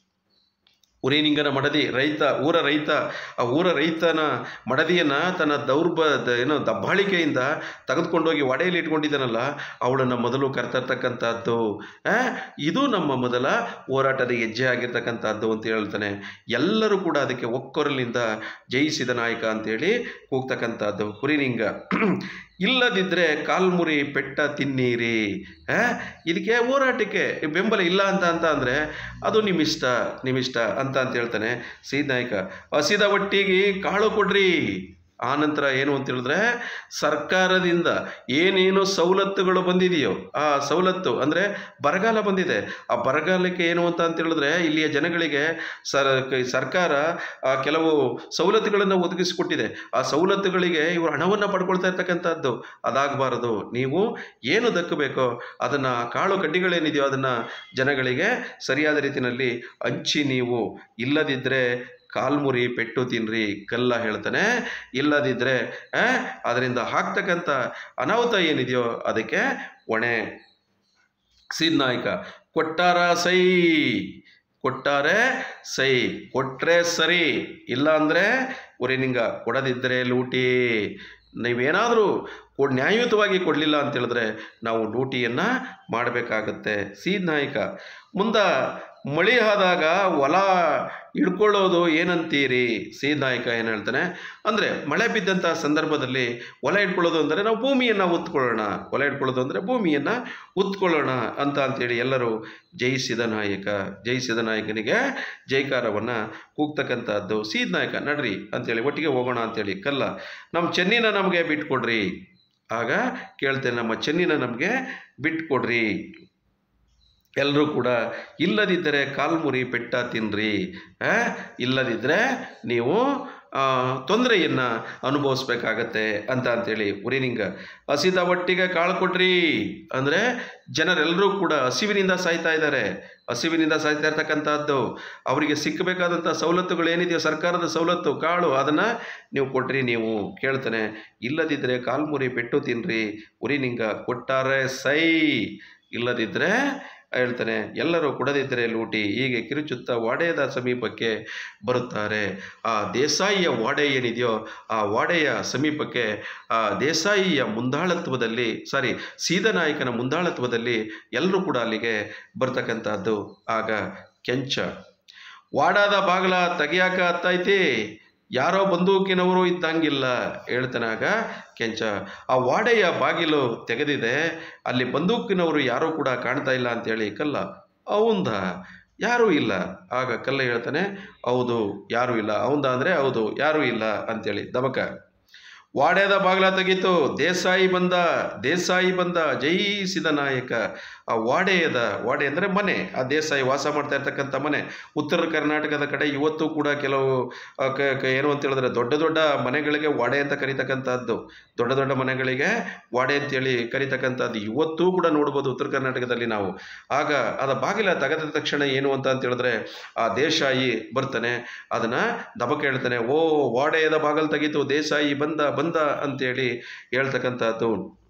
ಉರಿನಿಂಗನ ಮಡದಿ ರೈತ ಊರ ರೈತ ಆ ಊರ ರೈತನ ಮಡದಿಯನ್ನು ತನ್ನ ದೌರ್ಬ ದ- ಏನೋ ದಬ್ಬಾಳಿಕೆಯಿಂದ ತೆಗೆದುಕೊಂಡೋಗಿ ಒಡೆಯಲ್ಲಿ ಇಟ್ಕೊಂಡಿದ್ದಾನಲ್ಲ ಅವಳನ್ನು ಮೊದಲು ಕರ್ತರ್ತಕ್ಕಂಥದ್ದು ಆ, ಇದು ನಮ್ಮ ಮೊದಲ ಹೋರಾಟದ ಹೆಜ್ಜೆ ಆಗಿರ್ತಕ್ಕಂಥದ್ದು ಅಂತ ಹೇಳ್ತಾನೆ ಎಲ್ಲರೂ ಕೂಡ ಅದಕ್ಕೆ ಒಕ್ಕೊರಲಿನಿಂದ ಜಯಿಸಿದ ನಾಯಕ ಅಂತೇಳಿ ಕೂಗ್ತಕ್ಕಂಥದ್ದು ಹುರಿನಿಂಗ ಇಲ್ಲದಿದ್ದರೆ ಕಾಲ್ಮುರಿ ಪೆಟ್ಟ ತಿನ್ನೀರಿ ಆ? ಇದಕ್ಕೆ ಹೋರಾಟಕ್ಕೆ ಬೆಂಬಲ ಇಲ್ಲ ಅಂತ ಅಂತ ಅಂದರೆ ಅದು ನಿಮ್ಮಿಷ್ಟ ನಿಮ್ಮಿಷ್ಟ ಅಂತ ಅಂತ ಹೇಳ್ತಾನೆ ಸೀದ ನಾಯಕ ಹಸಿದ ಒಟ್ಟಿಗೆ ಕಾಳು ಕೊಡ್ರಿ ಆನಂತರ ಏನು ಅಂತ ಹೇಳಿದ್ರೆ ಸರ್ಕಾರದಿಂದ ಏನೇನು ಸವಲತ್ತುಗಳು ಬಂದಿದೆಯೋ ಆ ಸವಲತ್ತು ಅಂದರೆ ಬರಗಾಲ ಬಂದಿದೆ ಆ ಬರಗಾಲಕ್ಕೆ ಏನು ಅಂತ ಅಂತ ಹೇಳಿದ್ರೆ ಇಲ್ಲಿಯ ಜನಗಳಿಗೆ ಸರ್ ಸರ್ಕಾರ ಆ ಕೆಲವು ಸವಲತ್ತುಗಳನ್ನು ಒದಗಿಸಿಕೊಟ್ಟಿದೆ ಆ ಸವಲತ್ತುಗಳಿಗೆ ಇವರು ಹಣವನ್ನು ಪಡ್ಕೊಳ್ತಾ ಇರ್ತಕ್ಕಂಥದ್ದು ಅದಾಗಬಾರದು ನೀವು ಏನು ದಕ್ಕಬೇಕೋ ಅದನ್ನು ಕಾಳು ಕಡ್ಡಿಗಳೇನಿದೆಯೋ ಅದನ್ನು ಜನಗಳಿಗೆ ಸರಿಯಾದ ರೀತಿಯಲ್ಲಿ ಹಂಚಿ ನೀವು ಇಲ್ಲದಿದ್ದರೆ ಕಾಲ್ಮುರಿ ಪೆಟ್ಟು ತಿನ್ರಿ ಕಲ್ಲ ಹೇಳ್ತಾನೆ ಇಲ್ಲದಿದ್ದರೆ ಆ, ಅದರಿಂದ ಆಗ್ತಕ್ಕಂಥ ಅನಾಹುತ ಏನಿದೆಯೋ ಅದಕ್ಕೆ ಹೊಣೆ ಸಿದ್ನಾಯಕ ಕೊಟ್ಟಾರ ಸೈ ಕೊಟ್ಟಾರೆ ಸೈ ಕೊಟ್ರೆ ಸರಿ ಇಲ್ಲ ಅಂದರೆ ಉರಿ ನಿಂಗ ಕೊಡದಿದ್ದರೆ ಲೂಟಿ ನೀವೇನಾದರೂ ಕೊ ನ್ಯಾಯಯುತವಾಗಿ ಕೊಡಲಿಲ್ಲ ಅಂತ ಹೇಳಿದ್ರೆ ನಾವು ಲೂಟಿಯನ್ನು ಮಾಡಬೇಕಾಗತ್ತೆ ಸೀದ್ ನಾಯಕ ಮುಂದ ಮಳೆ ಆದಾಗ ಹೊಲ ಹಿಡ್ಕೊಳ್ಳೋದು ಏನಂತೀರಿ ಸೀದ್ ನಾಯಕ ಏನು ಹೇಳ್ತಾನೆ ಅಂದರೆ ಮಳೆ ಬಿದ್ದಂಥ ಸಂದರ್ಭದಲ್ಲಿ ಹೊಲ ಇಟ್ಕೊಳ್ಳೋದು ಅಂದರೆ ನಾವು ಭೂಮಿಯನ್ನು ಉತ್ಕೊಳ್ಳೋಣ ಹೊಲ ಇಟ್ಕೊಳ್ಳೋದು ಅಂದರೆ ಭೂಮಿಯನ್ನು ಉತ್ಕೊಳ್ಳೋಣ ಅಂತ ಅಂತೇಳಿ ಎಲ್ಲರೂ ಜಯಿಸಿದ ನಾಯಕ ಜಯಿಸಿದ ನಾಯಕನಿಗೆ ಜೈಕಾರವನ್ನು ಕೂಗ್ತಕ್ಕಂಥದ್ದು ಸೀದ್ ನಾಯಕ ನಡ್ರಿ ಅಂತೇಳಿ ಒಟ್ಟಿಗೆ ಹೋಗೋಣ ಅಂತೇಳಿ ಕಲ್ಲ ನಮ್ಮ ಚೆನ್ನಿನ ನಮಗೆ ಬಿಟ್ಕೊಡ್ರಿ ಆಗ ಕೇಳ್ತೇನೆ ನಮ್ಮ ಚೆನ್ನಿನ ನಮಗೆ ಬಿಟ್ಕೊಡ್ರಿ ಎಲ್ಲರೂ ಕೂಡ ಇಲ್ಲದಿದ್ದರೆ ಕಾಲ್ಮುರಿ ಪೆಟ್ಟ ತಿನ್ರಿ ಆ? ಇಲ್ಲದಿದ್ದರೆ ನೀವು ತೊಂದರೆಯನ್ನು ಅನುಭವಿಸ್ಬೇಕಾಗತ್ತೆ ಅಂತ ಅಂತೇಳಿ ಉರಿನಿಂಗ ಹಸಿದ ಒಟ್ಟಿಗೆ ಕಾಳು ಕೊಡ್ರಿ ಅಂದರೆ ಜನರೆಲ್ಲರೂ ಕೂಡ ಹಸಿವಿನಿಂದ ಸಾಯ್ತಾ ಇದ್ದಾರೆ ಹಸಿವಿನಿಂದ ಸಾಯ್ತಾ ಇರ್ತಕ್ಕಂಥದ್ದು ಅವರಿಗೆ ಸಿಕ್ಕಬೇಕಾದಂಥ ಸವಲತ್ತುಗಳು ಏನಿದೆಯೋ ಸರ್ಕಾರದ ಸವಲತ್ತು ಕಾಳು ಅದನ್ನು ನೀವು ಕೊಟ್ರಿ ನೀವು ಕೇಳ್ತಾನೆ ಇಲ್ಲದಿದ್ದರೆ ಕಾಲ್ಮುರಿ ಪೆಟ್ಟು ತಿನ್ರಿ ಉರಿನಿಂಗ ಕೊಟ್ಟಾರೆ ಸೈ ಇಲ್ಲದಿದ್ದರೆ ಹೇಳ್ತಾನೆ ಎಲ್ಲರೂ ಕೊಡದಿದ್ದರೆ ಲೂಟಿ ಹೀಗೆ ಕಿರುಚುತ್ತಾ ವಾಡೆಯದ ಸಮೀಪಕ್ಕೆ ಬರುತ್ತಾರೆ ಆ ದೇಸಾಯಿಯ ವಾಡೆ ಏನಿದೆಯೋ ಆ ವಾಡೆಯ ಸಮೀಪಕ್ಕೆ ಆ ದೇಸಾಯಿಯ ಮುಂದಾಳತ್ವದಲ್ಲಿ ಸಾರಿ ಸೀದನಾಯಕನ ಮುಂದಾಳತ್ವದಲ್ಲಿ ಎಲ್ಲರೂ ಕೂಡ ಅಲ್ಲಿಗೆ ಬರ್ತಕ್ಕಂಥದ್ದು ಆಗ ಕೆಂಚ ವಾಡಾದ ಬಾಗಿಲ ತೆಗಿಯಾಕ ಹತ್ತೈತಿ ಯಾರೋ ಬಂದೂಕಿನವರು ಇದ್ದಂಗಿಲ್ಲ ಹೇಳ್ತಾನಾಗ ಕೆಂಚ ಆ ವಾಡೆಯ ಬಾಗಿಲು ತೆಗೆದಿದೆ ಅಲ್ಲಿ ಬಂದೂಕಿನವರು ಯಾರೂ ಕೂಡ ಕಾಣ್ತಾ ಇಲ್ಲ ಅಂತೇಳಿ ಕಲ್ಲ ಅವಂದ ಯಾರೂ ಇಲ್ಲ ಆಗ ಕಲ್ಲ ಹೇಳ್ತಾನೆ ಹೌದು ಯಾರೂ ಇಲ್ಲ ಅವಂದ ಅಂದರೆ ಹೌದು ಯಾರೂ ಇಲ್ಲ ಅಂತೇಳಿ ದಬಕ ವಾಡ್ಯದ ಬಾಗಿಲ ತೆಗೀತು ದೇಸಾಯಿ ಬಂದ ದೇಸಾಯಿ ಬಂದ ಜಯಿಸಿದ ನಾಯಕ ಆ ವಾಡೆಯದ ವಾಡೆ ಅಂದರೆ ಮನೆ ಆ ದೇಸಾಯಿ ವಾಸ ಮಾಡ್ತಾ ಇರ್ತಕ್ಕಂಥ ಮನೆ ಉತ್ತರ ಕರ್ನಾಟಕದ ಕಡೆ ಇವತ್ತು ಕೂಡ ಕೆಲವು ಆ, ಕ- ಕ- ಏನು ಅಂತ ಹೇಳಿದ್ರೆ ದೊಡ್ಡ ದೊಡ್ಡ ಮನೆಗಳಿಗೆ ವಾಡೆ ಅಂತ ಕರೀತಕ್ಕಂಥದ್ದು ದೊಡ್ಡ ದೊಡ್ಡ ಮನೆಗಳಿಗೆ ವಾಡೆ ಅಂತೇಳಿ ಕರೀತಕ್ಕಂಥದ್ದು ಇವತ್ತೂ ಕೂಡ ನೋಡ್ಬೋದು ಉತ್ತರ ಕರ್ನಾಟಕದಲ್ಲಿ ನಾವು ಆಗ ಅದ ಬಾಗಿಲ ತೆಗೆದ ತಕ್ಷಣ ಏನು ಅಂತ ಅಂತ ಹೇಳಿದ್ರೆ ಆ ದೇಸಾಯಿ ಬರ್ತಾನೆ ಅದನ್ನ ದಬಕ ಹೇಳ್ತಾನೆ ಓ ವಾಡೆಯದ ಬಾಗಲ್ ತೆಗೀತು ದೇಸಾಯಿ ಬಂದ ಬಂದ ಅಂತೇಳಿ ಹೇಳ್ತಕ್ಕಂಥದ್ದು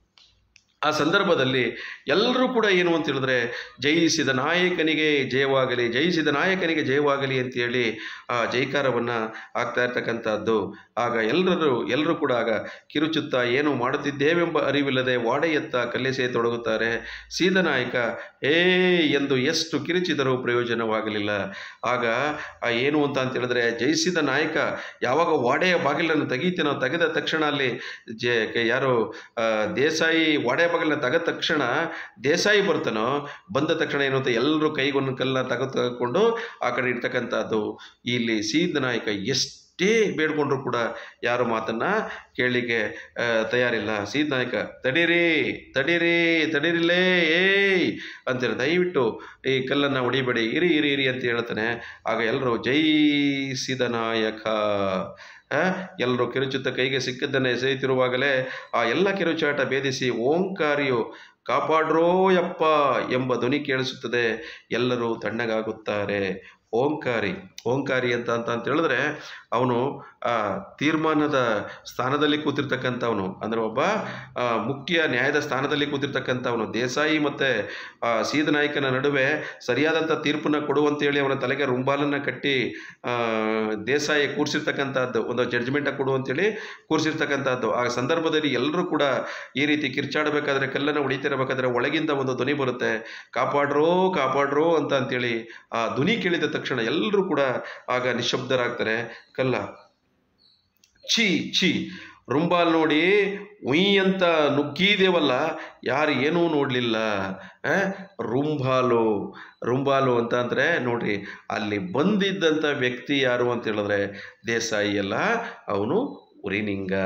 ಆ ಸಂದರ್ಭದಲ್ಲಿ ಎಲ್ಲರೂ ಕೂಡ ಏನು ಅಂತ ಹೇಳಿದ್ರೆ ಜಯಿಸಿದ ನಾಯಕನಿಗೆ ಜಯವಾಗಲಿ ಜಯಿಸಿದ ನಾಯಕನಿಗೆ ಜಯವಾಗಲಿ ಅಂತೇಳಿ ಆ ಜೈಕಾರವನ್ನು ಆಗ್ತಾ ಇರ್ತಕ್ಕಂಥದ್ದು ಆಗ ಎಲ್ಲರೂ ಎಲ್ಲರೂ ಕೂಡ ಆಗ ಕಿರುಚುತ್ತಾ ಏನು ಮಾಡುತ್ತಿದ್ದೇವೆಂಬ ಅರಿವಿಲ್ಲದೆ ವಾಡೆಯತ್ತ ಕಲ್ಲೆಸೆ ತೊಡಗುತ್ತಾರೆ ಸೀದನಾಯಕ ಏ ಎಂದು ಎಷ್ಟು ಕಿರುಚಿದರೂ ಪ್ರಯೋಜನವಾಗಲಿಲ್ಲ ಆಗ ಆ ಏನು ಅಂತ ಅಂತ ಹೇಳಿದ್ರೆ ಜಯಿಸಿದ ನಾಯಕ ಯಾವಾಗ ವಾಡೆಯ ಬಾಗಿಲನ್ನು ತೆಗೀತೀನೋ ತೆಗೆದ ತಕ್ಷಣ ಅಲ್ಲಿ ಜೆ ಕೆ- ಯಾರು ಆ, ದೇಸಾಯಿ ವಾಡೆ ಬಾಗಿಲನ್ನ ತೆಗೆದ ತಕ್ಷಣ ದೇಸಾಯಿ ಬರ್ತಾನೋ ಬಂದ ತಕ್ಷಣ ಏನು ಅಂತ ಎಲ್ಲರೂ ಕೈಗೊಂದು ಕಲ್ಲನ್ನ ತೆಗೆದುಕೊಂಡು ಆ ಕಡೆ ಇರ್ತಕ್ಕಂಥದ್ದು ಇಲ್ಲಿ ಸೀದ ನಾಯಕ ಎಷ್ಟೇ ಬೇಡ್ಕೊಂಡ್ರು ಕೂಡ ಯಾರು ಮಾತನ್ನ ಕೇಳಲಿಕ್ಕೆ ಆ, ತಯಾರಿಲ್ಲ ಸೀದ ನಾಯಕ ತಡೀರಿ ತಡೀರಿ ತಡೀರಿಲೇ ಏಯ್ ಅಂತೇಳಿ ದಯವಿಟ್ಟು ಈ ಕಲ್ಲನ್ನು ಹೊಡಿಬೇಡಿ ಇರಿ ಇರಿ ಇರಿ ಅಂತ ಹೇಳ್ತಾನೆ ಆಗ ಎಲ್ಲರೂ ಜೈ ಸಿದ ನಾಯಕ ಎಲ್ಲರೂ ಕಿರುಚುತ್ತ ಕೈಗೆ ಸಿಕ್ಕಿದ್ದನ್ನು ಎಸೆಯುತ್ತಿರುವಾಗಲೇ ಆ ಎಲ್ಲ ಕಿರುಚಾಟ ಭೇದಿಸಿ ಓಂಕಾರಿಯು ಕಾಪಾಡ್ರೋ ಯಪ್ಪ ಎಂಬ ಧ್ವನಿ ಕೇಳಿಸುತ್ತದೆ ಎಲ್ಲರೂ ತಣ್ಣಗಾಗುತ್ತಾರೆ ಓಂಕಾರಿ ಓಂಕಾರಿ ಅಂತ ಅಂತ ಅಂತ ಹೇಳಿದ್ರೆ ಅವನು ಆ ತೀರ್ಮಾನದ ಸ್ಥಾನದಲ್ಲಿ ಕೂತಿರ್ತಕ್ಕಂಥವನು ಅಂದರೆ ಒಬ್ಬ ಆ, ಮುಖ್ಯ ನ್ಯಾಯದ ಸ್ಥಾನದಲ್ಲಿ ಕೂತಿರ್ತಕ್ಕಂಥವನು ದೇಸಾಯಿ ಮತ್ತು ಸೀದನಾಯಕನ ನಡುವೆ ಸರಿಯಾದಂಥ ತೀರ್ಪನ್ನು ಕೊಡುವಂತೇಳಿ ಅವನ ತಲೆಗೆ ರುಂಬಾಲನ್ನು ಕಟ್ಟಿ ಆ, ದೇಸಾಯಿ ಕೂರಿಸಿರ್ತಕ್ಕಂಥದ್ದು ಒಂದು ಜಡ್ಜ್ಮೆಂಟ ಕೊಡು ಅಂತೇಳಿ ಕೂರಿಸಿರ್ತಕ್ಕಂಥದ್ದು ಆ ಸಂದರ್ಭದಲ್ಲಿ ಎಲ್ಲರೂ ಕೂಡ ಈ ರೀತಿ ಕಿರ್ಚಾಡಬೇಕಾದ್ರೆ ಕಲ್ಲನ್ನು ಹೊಡಿತಿರಬೇಕಾದ್ರೆ ಒಳಗಿಂದ ಒಂದು ಧ್ವನಿ ಬರುತ್ತೆ ಕಾಪಾಡ್ರೋ ಕಾಪಾಡ್ರೋ ಅಂತ ಅಂತೇಳಿ ಆ ಧ್ವನಿ ಕೇಳಿದ ತಕ್ಷಣ ಎಲ್ಲರೂ ಕೂಡ ಆಗ ನಿಶಬ್ದರಾಗ್ತಾರೆ ಕಲ್ಲ ಛೀ ಛೀ ರುಂಬಾಲ್ ನೋಡಿ ಉಯ್ ಅಂತ ನುಗ್ಗಿದೇವಲ್ಲ ಯಾರು ಏನೂ ನೋಡಲಿಲ್ಲ ರುಂಬಾಲು ರುಂಬಾಲು ಅಂತ ಅಂದರೆ ನೋಡ್ರಿ ಅಲ್ಲಿ ಬಂದಿದ್ದಂಥ ವ್ಯಕ್ತಿ ಯಾರು ಅಂತ ಹೇಳಿದ್ರೆ ದೇಸಾಯಿ ಅಲ್ಲ ಅವನು ಉರಿನಿಂಗ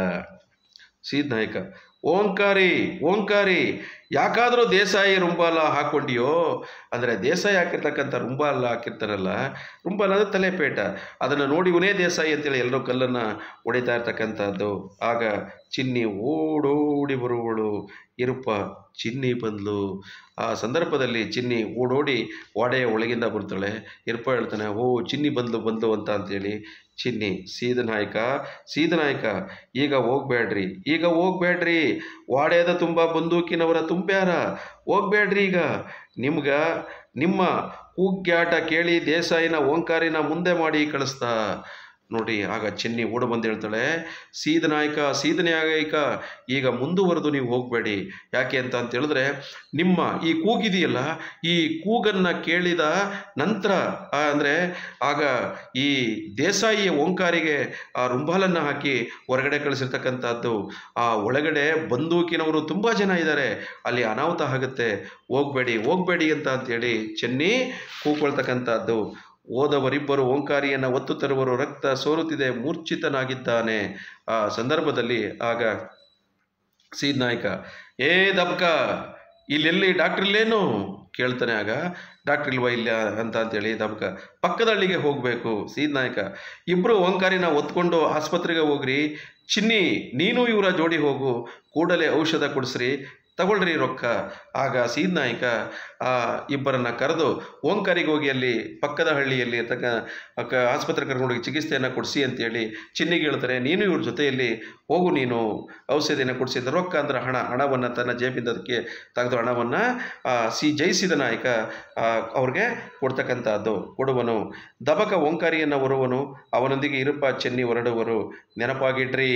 ಸೀದ್ ನಾಯಕ ಓಂಕಾರಿ ಓಂಕಾರಿ ಯಾಕಾದರೂ ದೇಸಾಯಿ ರುಂಬಾಲ ಹಾಕ್ಕೊಂಡಿಯೋ ಅಂದರೆ ದೇಸಾಯಿ ಹಾಕಿರ್ತಕ್ಕಂಥ ರುಂಬಾಲ ಹಾಕಿರ್ತಾರಲ್ಲ ರುಂಬಾಲ ಅಂದರೆ ತಲೆಪೇಟ ಅದನ್ನು ನೋಡಿ ಇವನೇ ದೇಸಾಯಿ ಅಂತೇಳಿ ಎಲ್ಲರೂ ಕಲ್ಲನ್ನು ಹೊಡಿತಾ ಇರ್ತಕ್ಕಂಥದ್ದು ಆಗ ಚಿನ್ನಿ ಓಡೋಡಿ ಬರುವಳು ಇರುಪ ಚಿನ್ನಿ ಬಂದ್ಲು ಆ ಸಂದರ್ಭದಲ್ಲಿ ಚಿನ್ನಿ ಓಡೋಡಿ ವಾಡೆಯ ಒಳಗಿಂದ ಬರ್ತಾಳೆ ಇರುಪ ಹೇಳ್ತಾನೆ ಓ ಚಿನ್ನಿ ಬಂದ್ಲು ಬಂದ್ಲು ಅಂತ ಅಂತೇಳಿ ಚಿನ್ನಿ ಸೀದನಾಯಕ ಸೀದನಾಯಕ ಈಗ ಹೋಗ್ಬೇಡ್ರಿ ಈಗ ಹೋಗ್ಬೇಡ್ರಿ ವಾಡ್ಯದ ತುಂಬ ಬಂದೂಕಿನವರ ತುಂಬ್ಯಾರ ಹೋಗ್ಬೇಡ್ರಿ ಈಗ ನಿಮ್ಗ ನಿಮ್ಮ ಕೂಗ್ಯಾಟ ಕೇಳಿ ದೇಸಾಯಿನ ಓಂಕಾರಿನ ಮುಂದೆ ಮಾಡಿ ಕಳಿಸ್ತಾ ನೋಡಿ ಆಗ ಚಿನ್ನಿ ಓಡು ಬಂದು ಹೇಳ್ತಾಳೆ ಸೀದನಾಯಕ ಸೀದನಾಯಕ ಈಗ ಮುಂದುವರೆದು ನೀವು ಹೋಗಬೇಡಿ ಯಾಕೆ ಅಂತ ಅಂತ ಹೇಳಿದ್ರೆ ನಿಮ್ಮ ಈ ಕೂಗಿದೆಯಲ್ಲ ಈ ಕೂಗನ್ನು ಕೇಳಿದ ನಂತರ ಅಂದರೆ ಆಗ ಈ ದೇಸಾಯಿಯ ಓಂಕಾರಿಗೆ ಆ ರುಂಬಾಲನ್ನು ಹಾಕಿ ಹೊರಗಡೆ ಕಳಿಸಿರ್ತಕ್ಕಂಥದ್ದು ಆ ಒಳಗಡೆ ಬಂದೂಕಿನವರು ತುಂಬ ಜನ ಇದ್ದಾರೆ ಅಲ್ಲಿ ಅನಾಹುತ ಆಗುತ್ತೆ ಹೋಗಬೇಡಿ ಹೋಗಬೇಡಿ ಅಂತ ಅಂತೇಳಿ ಚೆನ್ನಿ ಕೂಗ್ಕೊಳ್ತಕ್ಕಂಥದ್ದು ಓದವರಿಬ್ಬರು ಓಂಕಾರಿಯನ್ನು ಒತ್ತು ತರುವರು ರಕ್ತ ಸೋರುತ್ತಿದೆ ಮೂರ್ಛಿತನಾಗಿದ್ದಾನೆ ಆ ಸಂದರ್ಭದಲ್ಲಿ ಆಗ ಸೀದ್ ನಾಯಕ ಏ ದಬ್ಕ ಇಲ್ಲೆಲ್ಲಿ ಡಾಕ್ಟ್ರ್ ಇಲ್ಲೇನು ಕೇಳ್ತಾನೆ ಆಗ ಡಾಕ್ಟ್ರ್ ಇಲ್ವಾ ಇಲ್ಲ ಅಂತ ಅಂತೇಳಿ ದಬ್ಕ ಪಕ್ಕದ ಹಳ್ಳಿಗೆ ಹೋಗಬೇಕು ಸೀದ್ ನಾಯಕ ಇಬ್ಬರು ಓಂಕಾರಿನ ಒತ್ಕೊಂಡು ಆಸ್ಪತ್ರೆಗೆ ಹೋಗ್ರಿ ಚಿನ್ನಿ ನೀನು ಇವರ ಜೋಡಿ ಹೋಗು ಕೂಡಲೇ ಔಷಧ ಕೊಡಿಸ್ರಿ ತಗೊಳ್ರಿ ರೊಕ್ಕ ಆಗ ಸೀದ್ ನಾಯಕ ಆ ಇಬ್ಬರನ್ನ ಕರೆದು ಓಂಕಾರಿಗೆ ಹೋಗಿ ಅಲ್ಲಿ ಪಕ್ಕದ ಹಳ್ಳಿಯಲ್ಲಿ ಇರ್ತಕ್ಕ ಅಕ್ಕ ಆಸ್ಪತ್ರೆ ಕರ್ಕೊಂಡೋಗಿ ಚಿಕಿತ್ಸೆಯನ್ನು ಕೊಡಿಸಿ ಅಂತೇಳಿ ಚಿನ್ನಿಗೆ ಹೇಳ್ತಾರೆ ನೀನು ಇವ್ರ ಜೊತೆಯಲ್ಲಿ ಹೋಗು ನೀನು ಔಷಧಿಯನ್ನು ಕೊಡಿಸಿದ ರೊಕ್ಕ ಅಂದ್ರೆ ಹಣ ಹಣವನ್ನು ತನ್ನ ಜೇಬಿಂದ ಅದಕ್ಕೆ ತೆಗೆದು ಹಣವನ್ನು ಸಿ ಜಯಿಸಿದ ನಾಯಕ ಆ, ಅವ್ರಿಗೆ ಕೊಡ್ತಕ್ಕಂಥದ್ದು ಕೊಡುವನು ದಬಕ ಓಂಕಾರಿಯನ್ನು ಹೊರುವನು ಅವನೊಂದಿಗೆ ಇರುಪ ಚೆನ್ನಿ ಹೊರಡುವರು ನೆನಪಾಗಿಡ್ರಿ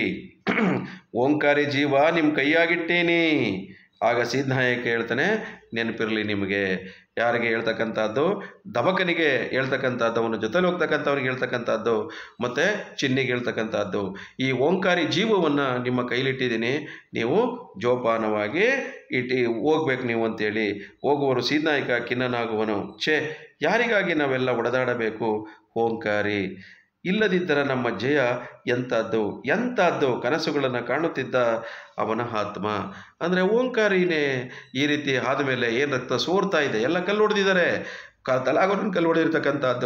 ಓಂಕಾರಿ ಜೀವ ನಿಮ್ಮ ಕೈಯಾಗಿಟ್ಟೇನಿ ಆಗ ಸಿದ್ಧನಾಯಕ ಹೇಳ್ತಾನೆ ನೆನಪಿರಲಿ ನಿಮಗೆ ಯಾರಿಗೆ ಹೇಳ್ತಕ್ಕಂಥದ್ದು ದಬಕನಿಗೆ ಹೇಳ್ತಕ್ಕಂಥದ್ದು ಅವನ ಜೊತೆಲಿ ಹೋಗ್ತಕ್ಕಂಥವ್ರಿಗೆ ಹೇಳ್ತಕ್ಕಂಥದ್ದು ಮತ್ತು ಚಿನ್ನಿಗೆ ಹೇಳ್ತಕ್ಕಂಥದ್ದು ಈ ಓಂಕಾರಿ ಜೀವವನ್ನು ನಿಮ್ಮ ಕೈಲಿಟ್ಟಿದ್ದೀನಿ ನೀವು ಜೋಪಾನವಾಗಿ ಇಟ್ಟು ಹೋಗ್ಬೇಕು ನೀವು ಅಂತೇಳಿ ಹೋಗುವರು ಸಿದ್ಧನಾಯಕ ಖಿನ್ನನಾಗುವನು ಛೇ ಯಾರಿಗಾಗಿ ನಾವೆಲ್ಲ ಒಡೆದಾಡಬೇಕು ಓಂಕಾರಿ ಇಲ್ಲದಿದ್ದರೆ ನಮ್ಮ ಜಯ ಎಂಥದ್ದು ಎಂಥದ್ದು ಕನಸುಗಳನ್ನು ಕಾಣುತ್ತಿದ್ದ ಅವನ ಆತ್ಮ ಅಂದರೆ ಓಂಕಾರಿನೇ ಈ ರೀತಿ ಆದಮೇಲೆ ಏನು ರಕ್ತ ಸೋರ್ತಾ ಇದೆ ಎಲ್ಲ ಕಲ್ಲು ಹೊಡೆದಿದ್ದಾರೆ ಕ ತಲಾಗೋರನ್ನ ಕಲ್ಲು ಹೊಡೆದಿರ್ತಕ್ಕಂಥದ್ದು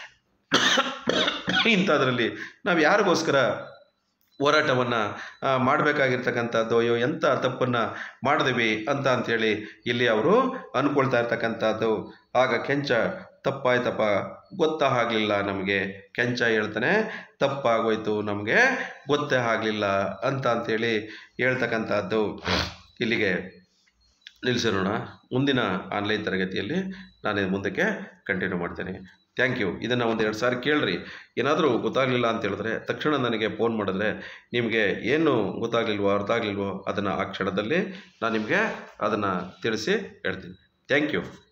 ಇಂಥದ್ರಲ್ಲಿ ನಾವು ಯಾರಿಗೋಸ್ಕರ ಹೋರಾಟವನ್ನು ಮಾಡಬೇಕಾಗಿರ್ತಕ್ಕಂಥದ್ದು ಅಯ್ಯೋ ಎಂಥ ತಪ್ಪನ್ನು ಮಾಡಿದ್ವಿ ಅಂತ ಅಂಥೇಳಿ ಇಲ್ಲಿ ಅವರು ಅಂದ್ಕೊಳ್ತಾ ಇರ್ತಕ್ಕಂಥದ್ದು ಆಗ ಕೆಂಚ ತಪ್ಪಾಯ್ತಪ್ಪ ಗೊತ್ತಾ ಆಗಲಿಲ್ಲ ನಮಗೆ ಕೆಂಚ ಹೇಳ್ತಾನೆ ತಪ್ಪಾಗೋಯ್ತು ನಮಗೆ ಗೊತ್ತೇ ಆಗಲಿಲ್ಲ ಅಂತ ಅಂಥೇಳಿ ಹೇಳ್ತಕ್ಕಂಥದ್ದು ಇಲ್ಲಿಗೆ ನಿಲ್ಲಿಸೋಣ ಮುಂದಿನ ಆನ್ಲೈನ್ ತರಗತಿಯಲ್ಲಿ ನಾನು ಇದು ಮುಂದಕ್ಕೆ ಕಂಟಿನ್ಯೂ ಮಾಡ್ತೇನೆ ಥ್ಯಾಂಕ್ ಯು ಇದನ್ನು ಒಂದು ಎರಡು ಸಾರಿ ಕೇಳ್ರಿ ಏನಾದರೂ ಗೊತ್ತಾಗಲಿಲ್ಲ ಅಂತ ಹೇಳಿದ್ರೆ ತಕ್ಷಣ ನನಗೆ ಫೋನ್ ಮಾಡಿದ್ರೆ ನಿಮಗೆ ಏನು ಗೊತ್ತಾಗಲಿಲ್ವೋ ಅರ್ಥ ಆಗಲಿಲ್ವೋ ಅದನ್ನು ಆ ಕ್ಷಣದಲ್ಲಿ ನಾನು ನಿಮಗೆ ಅದನ್ನು ತಿಳಿಸಿ ಹೇಳ್ತೀನಿ ಥ್ಯಾಂಕ್ ಯು